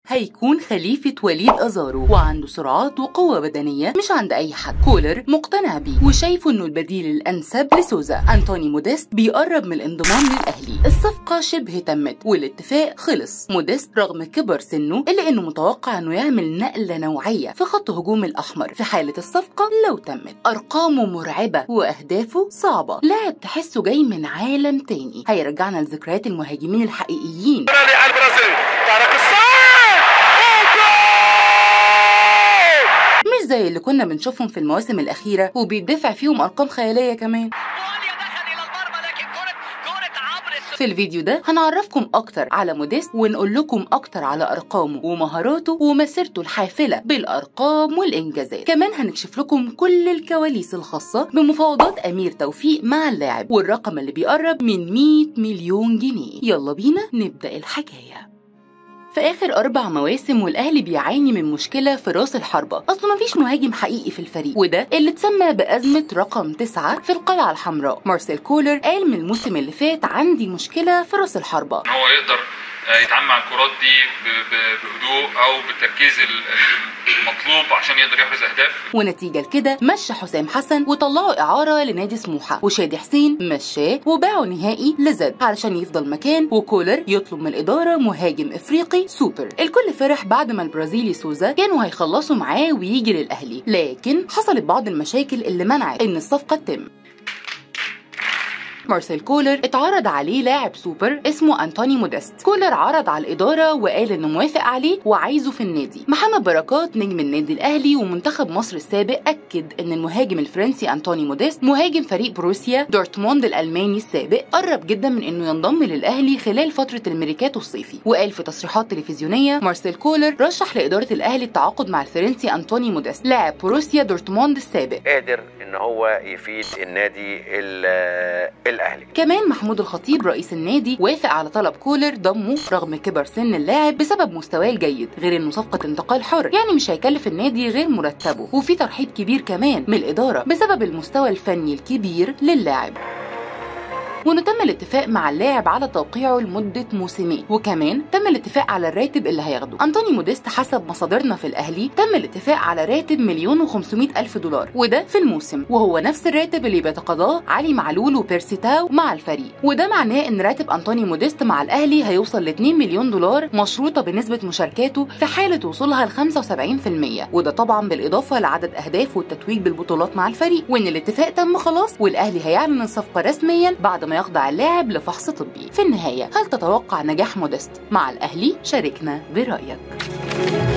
هيكون خليفة وليد أزارو وعنده سرعات وقوة بدنية مش عند أي حد كولر مقتنع بيه وشايفه إنه البديل الأنسب لسوزا أنتوني موديست بيقرب من الانضمام للأهلي الصفقة شبه تمت والاتفاق خلص موديست رغم كبر سنه إلا إنه متوقع إنه يعمل نقلة نوعية في خط هجوم الأحمر في حالة الصفقة لو تمت أرقامه مرعبة وأهدافه صعبة لاعب تحسه جاي من عالم تاني هيرجعنا لذكريات المهاجمين الحقيقيين على البرازيل طارق الصاد مش زي اللي كنا بنشوفهم في المواسم الأخيرة وبيدفع فيهم أرقام خيالية كمان بوليا دخل الى المرمى لكن كرة كرة عمرو السولية في الفيديو ده هنعرفكم أكتر على موديست ونقول لكم أكتر على أرقامه ومهاراته ومسيرته الحافلة بالأرقام والإنجازات كمان هنكشف لكم كل الكواليس الخاصة بمفاوضات أمير توفيق مع اللاعب والرقم اللي بيقرب من 100 مليون جنيه يلا بينا نبدأ الحكاية في آخر أربع مواسم والأهلي بيعاني من مشكلة في راس الحربة أصله مفيش مهاجم حقيقي في الفريق وده اللي اتسمى بأزمة رقم تسعة في القلعة الحمراء مارسيل كولر قال من الموسم اللي فات عندي مشكلة في راس الحربة ان هو يقدر آه، يتعامل مع الكرات دي ب- ب- بهدوء او بالتركيز ال- المطلوب عشان يقدر يحرز اهداف ونتيجة لكده مشى حسام حسن وطلعوا إعارة لنادي سموحة وشادي حسين مشاه وباعوا نهائي لزد علشان يفضل مكان وكولر يطلب من الإدارة مهاجم إفريقي سوبر الكل فرح بعد ما البرازيلي سوزا كانوا هيخلصوا معاه ويجي للأهلي لكن حصلت بعض المشاكل اللي منعت إن الصفقة تتم مارسيل كولر اتعرض عليه لاعب سوبر اسمه انتوني موديست كولر عرض على الاداره وقال انه موافق عليه وعايزه في النادي محمد بركات نجم النادي الاهلي ومنتخب مصر السابق اكد ان المهاجم الفرنسي انتوني موديست مهاجم فريق بروسيا دورتموند الالماني السابق قرب جدا من انه ينضم للاهلي خلال فتره الميركاتو الصيفي وقال في تصريحات تلفزيونيه مارسيل كولر رشح لاداره الاهلي التعاقد مع الفرنسي انتوني موديست لاعب بروسيا دورتموند السابق قادر ان هو يفيد النادي ال- الاهلي كمان محمود الخطيب رئيس النادي وافق على طلب كولر ضمه رغم كبر سن اللاعب بسبب مستواه الجيد غير انه صفقه انتقال حر يعني مش هيكلف النادي غير مرتبه وفي ترحيب كبير كمان من الاداره بسبب المستوى الفني الكبير للاعب وانه تم الاتفاق مع اللاعب على توقيعه لمده موسمين وكمان تم الاتفاق على الراتب اللي هياخده انطوني موديست حسب مصادرنا في الاهلي تم الاتفاق على راتب مليون و500 الف دولار وده في الموسم وهو نفس الراتب اللي بيتقاضاه علي معلول وبيرسي تاو مع الفريق وده معناه ان راتب انطوني موديست مع الاهلي هيوصل ل 2 مليون دولار مشروطه بنسبه مشاركاته في حاله وصولها ل 75% وده طبعا بالاضافه لعدد اهداف والتتويج بالبطولات مع الفريق وان الاتفاق تم خلاص والاهلي هيعلن الصفقه رسميا بعد ما يخضع اللاعب لفحص طبي في النهايه هل تتوقع نجاح موديست مع الاهلي شاركنا برايك